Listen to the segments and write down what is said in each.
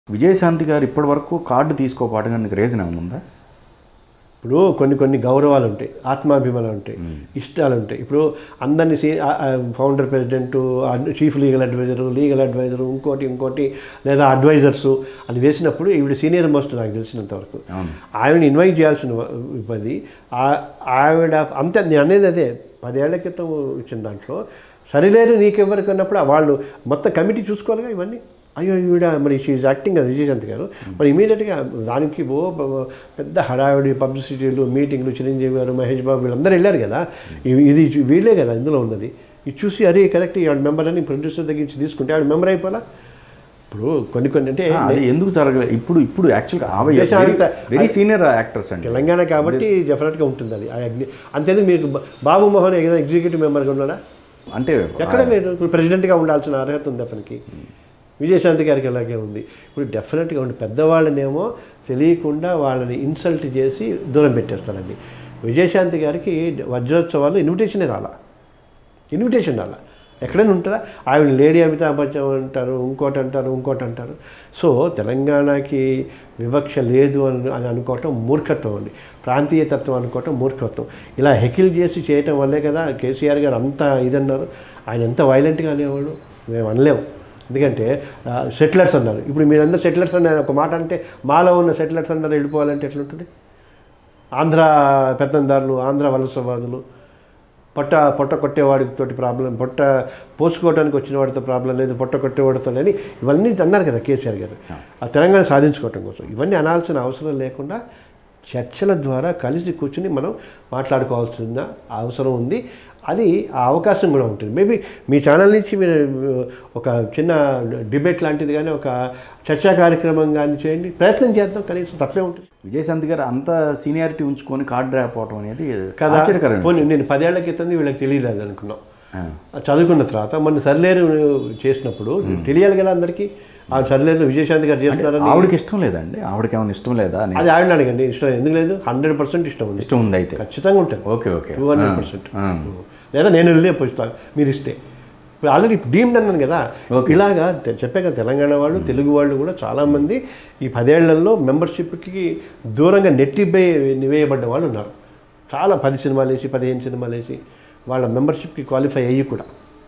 విజయశాంతి గారు ఇప్పటి వరకు కార్డు తీసుకోకపోవడానికి రీజన్ ఏమైనా ఉందా ఇప్పుడు కొన్ని కొన్ని గౌరవాలు ఉంటాయి ఆత్మాభిమానాలు ఉంటాయి ఇష్టాలు ఉంటాయి ఇప్పుడు అందరినీ సీ founder president chief legal advisor legal advisor ఇంకోటి ఇంకోటి లేదా అడ్వైజర్స్ అని వేసినప్పుడు ఈవిడ సీనియర్ మోస్ట్ నాకు తెలిసినంత వరకు అవును ఆవిడ ఇన్వైట్ చేయాల్సిన పది ఆ- ఆవిడ అంతే నేను అనేది అదే పదేళ్ల క్రితం ఇచ్చిన దాంట్లో సరిలేరు నీకెవ్వరికి అన్నప్పుడు వాళ్ళు మొత్తం కమిటీ చూసుకోవాలిగా ఇవన్నీ అయ్యో ఈవిడ మరి షీఈ్ యాక్టింగ్ కదా విజయశాంతి గారు మరి ఇమీడియట్గా దానికి ఓ ప- పెద్ద హడావిడి పబ్లిసిటీలు మీటింగ్లు చిరంజీవి గారు మహేష్ బాబు వీళ్ళందరూ వెళ్ళారు కదా ఇవి- ఇది చూ- వీళ్ళే కదా ఇందులో ఉన్నది ఇది చూసి అరే కరెక్ట్ ఆవిడ మెంబర్ అని ప్రొడ్యూసర్ దగ్గర నుంచి తీసుకుంటే ఆవిడ మెంబర్ అయిపోలా ఇప్పుడు కొన్ని కొన్ని అంటే ఆ, అది ఎందుకు జరగలేదు ఇప్పుడు ఇప్పుడు యాక్చువల్గా విజయశాంతి- వెరీ సీనియర్ యాక్టర్స్ అండి తెలంగాణ కాబట్టి డెఫినెట్గా ఉంటుంది అది ఆ అగ్ని అంతేందుకు మీకు బా- బాబు మోహన్ ఏదైనా ఎగ్జిక్యూటివ్ మెంబర్గా ఉన్నాడా అంటే ఎక్కడ లేదు ఇప్పుడు ప్రెసిడెంట్గా ఉండాల్సిన అర్హత ఉంది అతనికి విజయశాంతి గారికి అలాగే ఉంది ఇప్పుడు డెఫినెట్గా ఉండి పెద్దవాళ్ళనేమో తెలియకుండా వాళ్ళని ఇన్సల్ట్ చేసి దూరం పెట్టేస్తారండి విజయశాంతి గారికి వజ్రోత్సవాలు ఇన్విటేషనే రాలా ఇన్విటేషన్ రాలా ఎక్కడైనా ఉంటుందా ఆవిడ లేడీ అమితాబ్ బచ్చన్ అంటారు ఇంకోటి అంటారు ఇంకోటి అంటారు సో తెలంగాణకి వివక్ష లేదు అని అని అనుకోవటం మూర్ఖత్వం అండి ప్రాంతీయ తత్వం అనుకోవటం మూర్ఖత్వం ఇలా హెకిల్ చేసి చేయటం వల్లే కదా కేసీఆర్ గారు అంత ఇదన్నారు ఆయన ఎంత వైలెంట్గా అనేవాడు మేము అనలేము ఎందుకంటే సెటిలర్స్ అన్నారు ఇప్పుడు మీరందరూ సెటిలర్స్ అన్నారు ఒక మాట అంటే మాలో ఉన్న సెటిలర్స్ అన్నారు వెళ్ళిపోవాలంటే ఎట్లుంటుంది ఆంధ్ర పెత్తందారులు ఆంధ్ర వలసవాదులు పొట్ట పొట్ట కొట్టేవాడితోటి ప్రాబ్లం పొట్ట పోసుకోవడానికి వచ్చిన వాడితో ప్రాబ్లం లేదు పొట్ట కొట్టేవాడితో అని ఇవన్నీ అన్నారు కదా కేసీఆర్ గారు ఆ తెలంగాణ సాధించుకోవటం కోసం ఇవన్నీ అనాల్సిన అవసరం లేకుండా చర్చల ద్వారా కలిసి కూర్చుని మనం మాట్లాడుకోవాల్సిన అవసరం ఉంది అది ఆ అవకాశం కూడా ఉంటుంది మేబీ మీ ఛానల్ నుంచి మీరు ఒక చిన్న డిబేట్ లాంటిది కానీ ఒక చర్చా కార్యక్రమం కానీ చేయండి ప్రయత్నం చేద్దాం కనీసం తప్పే ఉంటుంది విజయశాంతి గారు అంత సీనియారిటీ ఉంచుకొని కార్డు రాకపోవడం అనేది కదా ఆశ్చర్యకరం పోనీ నేను పదేళ్ల క్రితం వీళ్ళకి తెలియలేదు అనుకున్నాం ఆ. చదువుకున్న తర్వాత మన సరిలేరు చేసినప్పుడు తెలియాలి కదా అందరికీ ఆ సరిలేరు విజయశాంతి గారు చేస్తున్నారని ఆవిడకి ఇష్టం లేదండి ఆవిడకి ఏమైనా ఇష్టం లేదా అని అది ఆవిడ అడగండి ఇష్టం ఎందుకు లేదు హండ్రెడ్ పర్సెంట్ ఇష్టం ఉంది ఇష్టం ఉంది అయితే ఖచ్చితంగా ఉంటుంది okay okay two hundred percent ఆ. లేదా నేను వెళ్ళే పుస్తకాలు మీరు ఇస్తే ఇప్పుడు ఆల్రెడీ డీమ్డ్ అన్నాను కదా Okay. ఇలాగా తె- చెప్పే కదా తెలంగాణ వాళ్ళు తెలుగు వాళ్ళు కూడా చాలామంది ఈ పదేళ్లలో మెంబర్షిప్కి దూరంగా నెట్టిపై నివేయబడ్డ వాళ్ళు ఉన్నారు చాలా పది సినిమాలు వేసి పదిహేను సినిమాలు వేసి వాళ్ళ మెంబర్షిప్కి క్వాలిఫై అయ్యి కూడా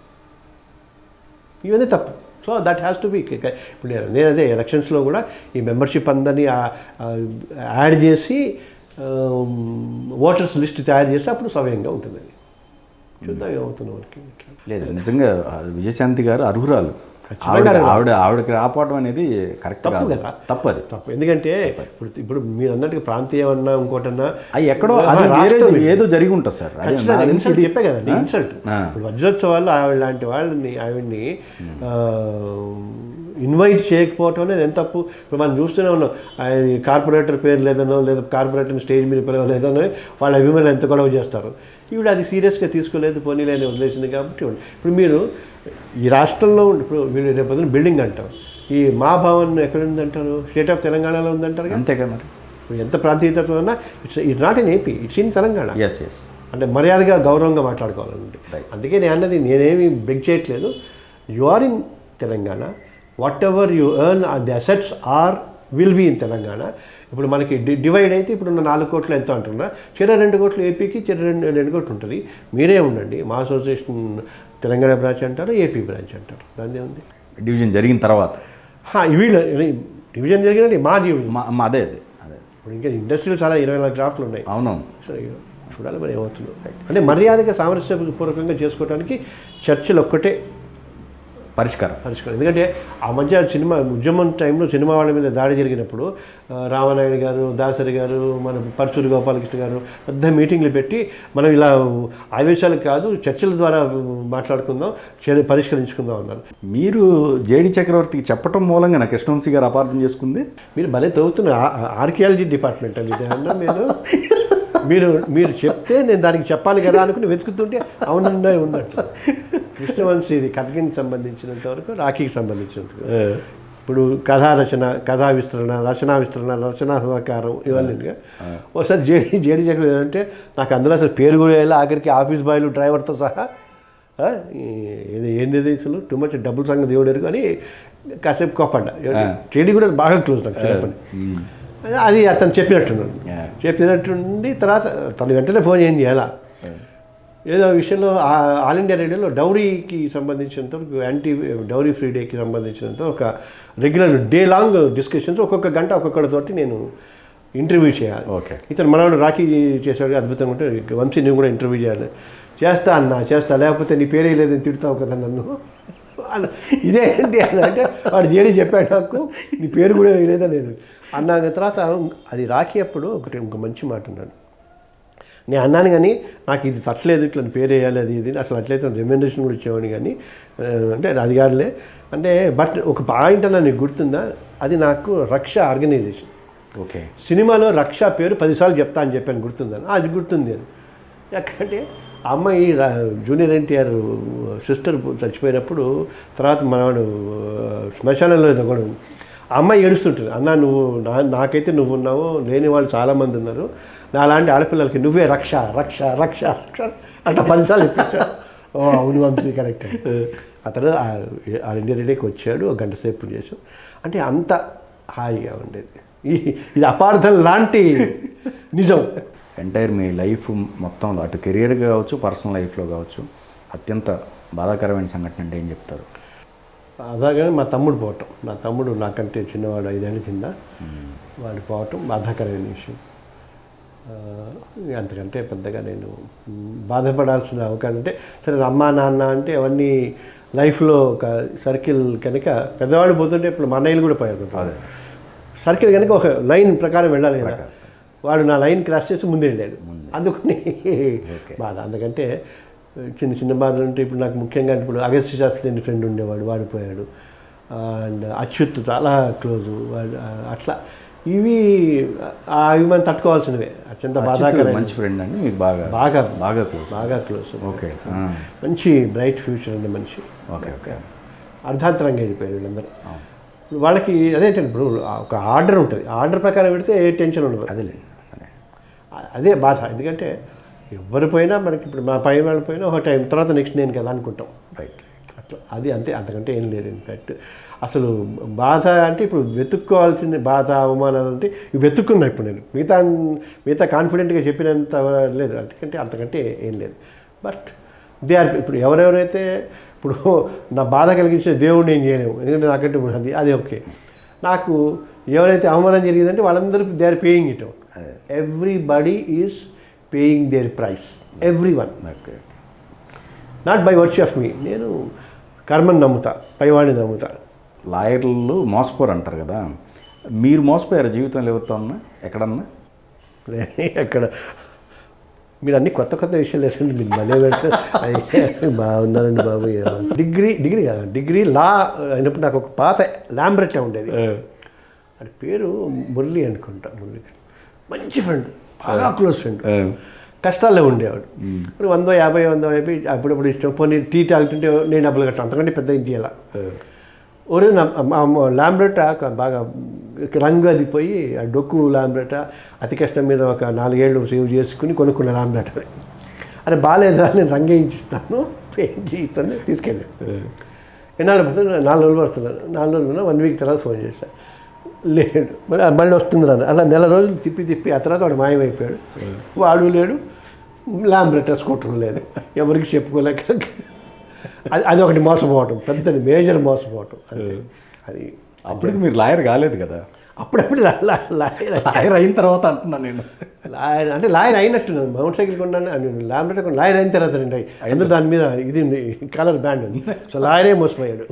ఇవన్నీ తప్పు so that has to be ఇప్పుడు నేను నేను అదే ఎలక్షన్స్లో కూడా ఈ మెంబర్షిప్ అందరినీ యాడ్ చేసి ఓటర్స్ లిస్ట్ తయారు చేస్తే అప్పుడు సవ్యంగా ఉంటుంది అది చూద్దాం ఏమవుతుంది వాళ్ళకి లేదు నిజంగా ఆ విజయశాంతి గారు అర్హురాలు ఖచ్చితంగా ఆవిడ అర్హురాలు. ఆవిడ ఆవిడకి రాకపోవడం అనేది కరెక్ట్ తప్పు కాదు కదా. తప్పు అది తప్పు ఎందుకంటే ఇప్పుడు ఇప్పుడు మీరు అన్నట్టుగా ప్రాంతీయం అన్నా ఇంకోటన్నా అది ఎక్కడో ఆ, అది వేరే రాష్ట్రం ఇది. ఏదో జరిగి ఉంటుంది సార్ అదే ఖచ్చితంగా నాకు తెలిసి ఇన్సల్ట్ ఇది- చెప్పే కదండి ఆ? ఇన్సల్ట్ ఆ. ఇప్పుడు వజ్రోత్సవాలు ఆవిడ లాంటి వాళ్ళని ఆవిడ్ని ఇన్వైట్ చేయకపోవటం అనేది ఎంత తప్పు ఇప్పుడు మనం చూస్తూనే ఉన్నాం ఆయన కార్పొరేటర్ పేరు లేదనో లేదా కార్పొరేటర్ స్టేజ్ మీద పిలవలేదనో వాళ్ళ అభిమానులు ఎంత గొడవ చేస్తారు ఈవిడ అది సీరియస్గా తీసుకోలేదు పోనీలేని వదిలేసింది కాబట్టి ఉంది. ఇప్పుడు మీరు ఈ రాష్ట్రంలో ఉండి- ఇప్పుడు మీరు రేపు పొద్దున్న బిల్డింగ్ అంటారు ఈ మా భవన్ ఎక్కడ ఉందంటారు స్టేట్ ఆఫ్ తెలంగాణలో ఉందంటారు కదా అంతే కదా మరి ఇప్పుడు ఎంత ప్రాంతీయతత్వం ఉన్నా it's it not in AP it's in Telangana yes yes అంటే మర్యాదగా గౌరవంగా మాట్లాడుకోవాలండి Right. అందుకే నేను అన్నది నేనేమి బెగ్ చేయట్లేదు you are in Telangana whatever you earn the assets are will be in Telangana ఇప్పుడు మనకి డి డివైడ్ అయితే ఇప్పుడు ఉన్న నాలుగు కోట్లు ఎంత అంటున్నా చిర రెండు కోట్లు ఏపీకి చిర రెండు రెండు కోట్లు ఉంటుంది మీరే ఉండండి మా అసోసియేషన్ తెలంగాణ బ్రాంచ్ అంటారు ఏపీ బ్రాంచ్ అంటారు దాని ఉంది డివిజన్ జరిగిన తర్వాత వీళ్ళు డివిజన్ జరిగినది మా డివిజన్ మా మా- అదే అదే అదే ఇప్పుడు ఇంకా ఇండస్ట్రీలో చాలా ఇరవై నాలుగు డ్రాఫ్ట్లు ఉన్నాయి అవునవును సో ఇక చూడాలి మరి ఏమవుతుందో అంటే మర్యాదగా సామరస్యపూర్వకంగా చేసుకోవడానికి చర్చలు ఒక్కటే పరిష్కారం పరిష్కారం ఎందుకంటే ఆ మధ్య సినిమా ఉద్యమం టైంలో సినిమా వాళ్ళ మీద దాడి జరిగినప్పుడు ఆ, రామనాయుడు గారు దాసరి గారు మన పరశురు గోపాలకృష్ణ గారు పెద్ద మీటింగ్లు పెట్టి మనం ఇలా ఆవేశాలు కాదు చర్చల ద్వారా మాట్లాడుకుందాం చే- పరిష్కరించుకుందాం అన్నారు మీరు జేడి చక్రవర్తికి చెప్పటం మూలంగా నా కృష్ణవంశీ గారు అపార్థం చేసుకుంది మీరు భలే తవ్వుతున్న ఆర్కియాలజీ డిపార్ట్మెంట్ అండి ఇది అన్నా మీరు మీరు మీరు చెప్తే నేను దానికి చెప్పాలి కదా అనుకుని వెతుకుతుంటే అవునండి ఉన్నట్టు కృష్ణవంశీ ఇది ఖడ్గికి సంబంధించినంత వరకు రాఖీకి సంబంధించినంత వరకు. ఇప్పుడు కథా రచన కథా విస్తరణ రచనా విస్తరణ రచనా సహకారం ఇవన్నీ ఒకసారి జేడి జేడి చక్రం ఏంటంటే నాకు అందులో అసలు పేరు కూడా వెళ్ళి ఆఖరికి ఆఫీస్ బాయ్లు డ్రైవర్తో సహా ఆ, ఆ, ఈ- ఇది ఏంది ఇది అసలు టూ మచ్ డబ్బులు సంగతి దేవుడు ఎరుగు అని కాసేపు కోపడ్డా చెడి కూడా బాగా క్లోజ్ నాకు చిన్నప్పటి అది అతను చెప్పినట్టున్నాడు Yeah. చెప్పినట్టుండి తర్వాత తను వెంటనే ఫోన్ ఏం చేయాలా ఏదో విషయంలో ఆ- ఆల్ ఇండియా రేడియోలో డౌరీకి సంబంధించినంత వరకు యాంటీ డౌరీ ఫ్రీ డేకి సంబంధించినంత ఒక రెగ్యులర్ డే లాంగ్ డిస్కషన్స్ ఒక్కొక్క గంట ఒక్కొక్కరితోటి నేను ఇంటర్వ్యూ చేయాలి ఓకే ఇతను మనవాడు రాఖీ చేశాడు అద్భుతంగా ఉంటే వంశీ నువ్వు కూడా ఇంటర్వ్యూ చేయాలి చేస్తా అన్న చేస్తా లేకపోతే నీ పేరే లేదని తిడతావు కదా నన్ను అన్న, ఇదే ఏంటి అని అంటే వాడు జేడి చెప్పాడు నాకు నీ పేరు కూడా వేయలేదా నేను అన్నాక తర్వాత అది రాఖీ అప్పుడు ఒకటి ఇంకో మంచి మాట ఉన్నాడు నేను అన్నాను కానీ నాకు ఇది తట్టలేదు ఇట్లా పేరు వేయాలి అది ఇది అసలు అట్లయితే రెమ్యూనరేషన్ కూడా ఇచ్చేవాడిని కానీ ఆ, అంటే అది కాదులే అంటే బట్ ఒక పాయింట్ అన్న నీకు గుర్తుందా అది నాకు రక్ష ఆర్గనైజేషన్ ఓకే సినిమాలో రక్ష పేరు పదిసార్లు చెప్తా అని చెప్పాను గుర్తుందని అది గుర్తుంది అని ఎక్కడంటే ఆ అమ్మాయి రా- జూనియర్ ఎన్టీఆర్ సిస్టర్ చచ్చిపోయినప్పుడు తర్వాత మనవాడు ఆ, శ్మశానంలో ఏదో కూడా ఉంది. ఆ అమ్మాయి ఏడుస్తుంటుంది అన్న నువ్వు నా నాకైతే నువ్వు ఉన్నావు లేని వాళ్ళు చాలామంది ఉన్నారు నాలాంటి ఆడపిల్లలకి నువ్వే రక్ష రక్ష రక్ష రక్ష అట్లా పదిసార్లు చెప్పించాడు ఓ అవును వంశీ కరెక్ట్ అతను ఆ ఇండియా రెడీకి వచ్చాడు ఒక గంట సేపు చేసాం అంటే అంత హాయిగా ఉండేది ఈ- ఇది అపార్థం లాంటి నిజం ఎంటైర్ మీ లైఫ్ మొత్తంలో అటు కెరియర్ కావచ్చు పర్సనల్ లైఫ్లో కావచ్చు అత్యంత బాధాకరమైన సంఘటన అంటే ఏం చెప్తారు అలాగే మా తమ్ముడు పోవటం నా తమ్ముడు నాకంటే చిన్నవాడు ఐదేళ్ళు కింద వాడు పోవటం బాధాకరమైన విషయం ఆ, అంతకంటే పెద్దగా నేను మ్, బాధపడాల్సిన అవకాశం అంటే సరే అమ్మా నాన్న అంటే అవన్నీ లైఫ్లో ఒక సర్కిల్ కనుక పెద్దవాళ్ళు పోతుంటే ఇప్పుడు మా అన్నయ్యలు కూడా పోయారు కొంతమంది. సర్కిల్ కనుక ఒక లైన్ ప్రకారం వెళ్ళాలి కదా వాడు నా లైన్ క్రాస్ చేసి ముందే వెళ్ళాడు అందుకని బాధ అందుకంటే చిన్న చిన్న బాధలు ఉంటే ఇప్పుడు నాకు ముఖ్యంగా ఇప్పుడు అగస్త్య శాస్త్రి అని ఫ్రెండ్ ఉండేవాడు వాడు పోయాడు అండ్ అచ్యుత్ చాలా క్లోజు వాడు ఆ, అట్లా ఇవి ఆ, ఇవి మనం తట్టుకోవాల్సినవే అత్యంత అచ్యుత్ బాధాకరమైన మంచి ఫ్రెండ్ అండి మీకు బాగా బాగా బాగా క్లోజ్ బాగా క్లోజ్ ఓకే మంచి బ్రైట్ ఫ్యూచర్ ఉండే మనిషి ఓకే ఓకే అర్ధాంతరంగా వెళ్ళిపోయారు వీళ్ళందరూ ఇప్పుడు వాళ్ళకి అదేంటండి ఇప్పుడు ఒక ఆర్డర్ ఉంటుంది ఆర్డర్ ప్రకారం పెడితే ఏ టెన్షన్ ఉండదు అదేలే అదే అదే బాధ ఎందుకంటే ఎవరు పోయినా మనకి ఇప్పుడు మా పై వాళ్ళు పోయినా ఒక టైం తర్వాత నెక్స్ట్ నేను కదా అనుకుంటాం రైట్ అట్లా అది అంతే అంతకంటే ఏం లేదు ఇన్ఫ్యాక్ట్ అసలు బాధ అంటే ఇప్పుడు వెతుక్కోవాల్సిన బాధ అవమానాలు అంటే ఇవి వెతుక్కున్నా ఇప్పుడు నేను మిగతా మిగతా కాన్ఫిడెంట్గా చెప్పినంత లేదు అంతకంటే అంతకంటే ఏం లేదు బట్ దే ఆర్ ఇప్పుడు ఎవరెవరైతే ఇప్పుడు నా బాధ కలిగించిన దేవుడిని ఏం చేయలేము ఎందుకంటే నాకంటే ఇప్పుడు అది అది ఓకే నాకు ఎవరైతే అవమానం జరిగిందంటే వాళ్ళందరూ they are paying it everybody is paying their price every one okay not by virtue of me నేను కర్మని నమ్ముతా పైవాడిని నమ్ముతా లాయర్లు మోసపోరు అంటారు కదా మీరు మోసపోయారు జీవితంలో ఎవరితోన్నా ఎక్కడన్నా అక్కడ మీరు అన్ని కొత్త కొత్త విషయాలు వేసండి మీరు మళ్ళీ పెడితే అయ్యే, బాగున్నారండి బాబు డిగ్రీ డిగ్రీ కదా డిగ్రీ లా అయినప్పుడు నాకు ఒక పాత ల్యాంబ్రెట్లా ఉండేది అది పేరు మురళి అనుకుంటా మురళి మంచి ఫ్రెండ్ బాగా క్లోజ్ ఫ్రెండ్ కష్టాల్లో ఉండేవాడు ఇప్పుడు వందో యాభై వందో యాభై అప్పుడప్పుడు ఇష్టం పోనీ టీ తాగుతుంటే నేను డబ్బులు కట్టాను అంతకంటే పెద్ద ఇంటి అలా ఒరే నా లాంబ్రెట్ బాగా రంగు అది పోయి ఆ డొక్కు లాంబ్రెట అతి కష్టం మీద ఒక నాలుగేళ్ళు సేవ్ చేసుకుని కొనుక్కున్న లాంబ్రెట్ అరే బాగాలేదా నేను రంగేయించిస్తాను పెయింట్ చేయిస్తాను తీసుకెళ్ళాను ఎన్నాళ్ళు పడుతుంది నాలుగు రోజులు పడుతున్నాను నాలుగు రోజులు వన్ వీక్ తర్వాత ఫోన్ చేశాను లేడు మళ్ళీ మళ్ళీ వస్తుంది రా అలా నెల రోజులు తిప్పి తిప్పి ఆ తర్వాత వాడు మాయమైపోయాడు వాడు లేడు లాంబ్రెట్ స్కూటర్ లేదు ఎవరికి చెప్పుకోలేక అది అది ఒకటి మోసపోవటం పెద్ద మేజర్ మోసపోవటం అంతే అది అప్పటికి మీరు లాయర్ కాలేదు కదా అప్పుడప్పుడు లా- లా- లాయర్ లాయర్ అయిన తర్వాత అంటున్నాను నేను లాయర్ అంటే లాయర్ అయినట్టున్నాను మౌంట్ సైకిల్ కొన్నాను నేను లాంబ్రెట్ కొన్నాను లాయర్ అయిన తర్వాత అండి అందరూ దాని మీద ఇది ఉంది కలర్ బ్యాండ్ ఉంది సో లాయరే మోసపోయాడు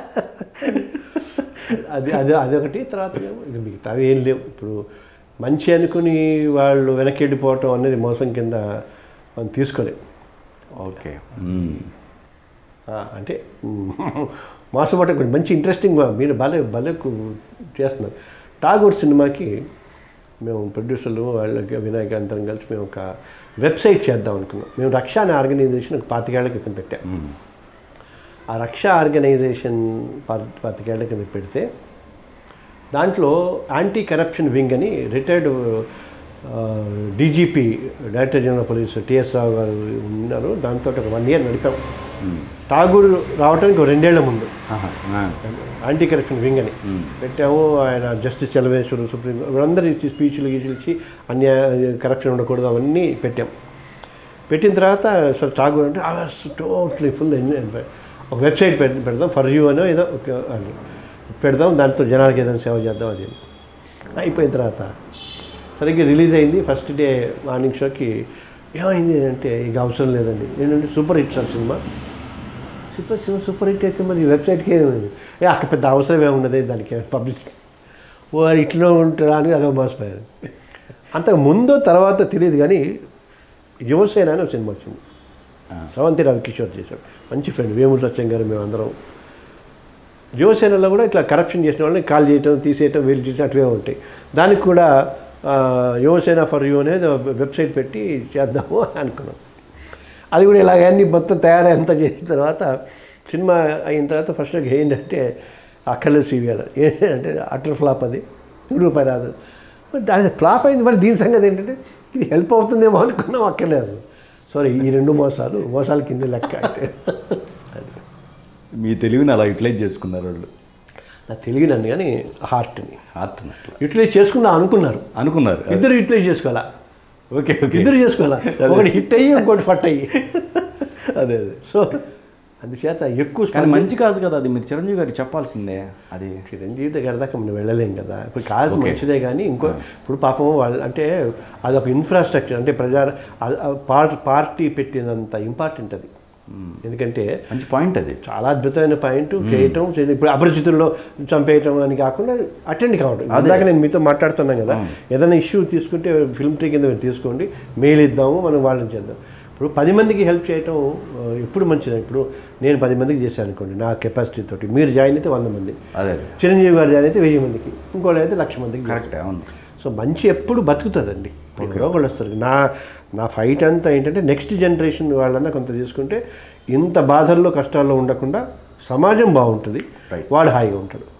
అది అది అదొకటి తర్వాత ఏమో ఇక మిగతావి ఏం లేవు ఇప్పుడు మంచి అనుకుని వాళ్ళు వెనక్కి వెళ్ళిపోవటం అనేది మోసం కింద మనం తీసుకోలేం ఓకే ఆ, అంటే మోసపోవటం కొంచెం మంచి ఇంట్రెస్టింగ్ మీరు భలే భలే కు- చేస్తున్నారు టాగూర్ సినిమాకి మేము ప్రొడ్యూసర్లు వాళ్ళకి వినాయక అందరం కలిసి మేము ఒక వెబ్సైట్ చేద్దాం అనుకున్నాం మేము రక్ష అనే ఆర్గనైజేషన్ ఒక పాతికేళ్ల క్రితం పెట్టాం ఆ రక్ష ఆర్గనైజేషన్ పా- పాతికేళ్ల కింద పెడితే దాంట్లో యాంటీ కరప్షన్ వింగ్ అని retired DGP director general police TS Rao గారు ఉన్నారు దాంతో ఒక వన్ ఇయర్ నడిపాం ఠాగూర్ రావడానికి ఒక రెండేళ్ల ముందు ఆహా, ఆ. యాంటీ కరప్షన్ వింగ్ అని మ్మ్. పెట్టాము ఆయన జస్టిస్ చలవేశ్వరు సుప్రీం వీళ్ళందరూ ఇచ్చి స్పీచ్లు గీచులు ఇచ్చి అన్యాయ కరప్షన్ ఉండకూడదు అవన్నీ పెట్టాం పెట్టిన తర్వాత సార్ ఠాగూర్ అంటే టోటలీ ఫుల్ ఒక వెబ్సైట్ పెడ పెడదాం ఫర్ యూ అనో ఏదో ఒక అది పెడదాం దాంతో జనాలకి ఏదైనా సేవ చేద్దాం అది అయిపోయిన తర్వాత సరిగ్గా రిలీజ్ అయింది ఫస్ట్ డే మార్నింగ్ షోకి ఏమైంది అంటే ఇక అవసరం లేదండి నేను సూపర్ హిట్ సార్ సినిమా సూపర్ సినిమా సూపర్ హిట్ అయితే మరి వెబ్సైట్కి ఏమైంది ఏ అక్కడ పెద్ద అవసరం ఏమున్నది దానికి పబ్లిసిటీ ఓ ఇట్లా ఉంటారా అని అదో మోసపోయారు అంతకు ముందు తర్వాత తెలియదు కానీ యువసేన అని ఒక సినిమా వచ్చింది ఆ. స్రవంతి రవికిషోర్ చేశాడు మంచి ఫ్రెండ్ వేమూరు సత్యం గారు మేమందరం యువసేనలో కూడా ఇట్లా కరప్షన్ చేసిన వాళ్ళని కాల్ చేయటం తీసేయటం వీళ్ళు చేయటం అటువే ఉంటాయి దానికి కూడా ఆ, యువసేన ఫర్ యూ అనేది ఒక వెబ్సైట్ పెట్టి చేద్దాము అని అనుకున్నాం అది కూడా ఇలాగ అన్ని మొత్తం తయారై అంతా చేసిన తర్వాత సినిమా అయిన తర్వాత ఫస్ట్ ఏంటంటే అక్కర్లేదు సీరియల్ ఏంటంటే అటర్ ఫ్లాప్ అది రూపాయి రాదు మరి దాని ఫ్లాప్ అయింది మరి దీని సంగతి ఏంటంటే ఇది హెల్ప్ అవుతుందేమో అనుకున్నాం అక్కర్లేదు సారీ ఈ రెండు మోసాలు మోసాల కింద లెక్క అయితే మీ తెలివిని అలా యూటిలైజ్ చేసుకున్నారు వాళ్ళు నా తెలివి నన్ను కానీ హార్ట్ని హార్ట్ అట్లా యూటిలైజ్ చేసుకుందాం అనుకున్నారు అనుకున్నారు ఇద్దరు యూటిలైజ్ చేసుకోవాలా ఓకే ఓకే ఇద్దరు చేసుకోవాలా ఒకటి హిట్ అయ్యి ఇంకోటి ఫట్ అయ్యి అదే అదే సో అందుచేత ఎక్కువ కానీ స్పంది- మంచి కాదు కదా అది మీరు చిరంజీవి గారికి చెప్పాల్సిందే అది చిరంజీవి దగ్గర దాకా మనం వెళ్ళలేం కదా ఇప్పుడు కాదు Okay. మంచిదే కానీ ఇంకో ఇప్పుడు పాపం వాళ్ళు అంటే అదొక ఇన్ఫ్రాస్ట్రక్చర్ అంటే ప్రజా ఆ- ఆ పార్- పార్టీ పెట్టినంత ఇంపార్టెంట్ అది ఎందుకంటే మంచి పాయింట్ అది చాలా అద్భుతమైన పాయింట్ చేయటం చేయడం. ఇప్పుడు అపరిచితుల్లో చంపేయటం అని కాకుండా అటెండ్ కావడం ఇందాక నేను మీతో మాట్లాడుతున్నాను కదా ఏదైనా ఇష్యూ తీసుకుంటే ఫిల్మ్ ట్రీ కింద మీరు తీసుకోండి మెయిల్ ఇద్దాము మనం వాళ్ళని చేద్దాం ఇప్పుడు పది మందికి హెల్ప్ చేయటం ఆ, ఎప్పుడు మంచిది ఇప్పుడు నేను పది మందికి చేశాను అనుకోండి నా కెపాసిటీ తోటి మీరు జాయిన్ అయితే వంద మంది అదే అదే చిరంజీవి గారు జాయిన్ అయితే వెయ్యి మందికి ఇంకోళ్ళు అయితే లక్ష మందికి కరెక్ట్ అవును సో మంచి ఎప్పుడు బతుకుతుందండి ఎక్కడో ఒకళ్ళు వస్తారు నా నా ఫైట్ అంతా ఏంటంటే నెక్స్ట్ జనరేషన్ వాళ్ళన్నా కొంత తీసుకుంటే ఇంత బాధల్లో కష్టాల్లో ఉండకుండా సమాజం బాగుంటుంది Right. వాడు హాయిగా ఉంటాడు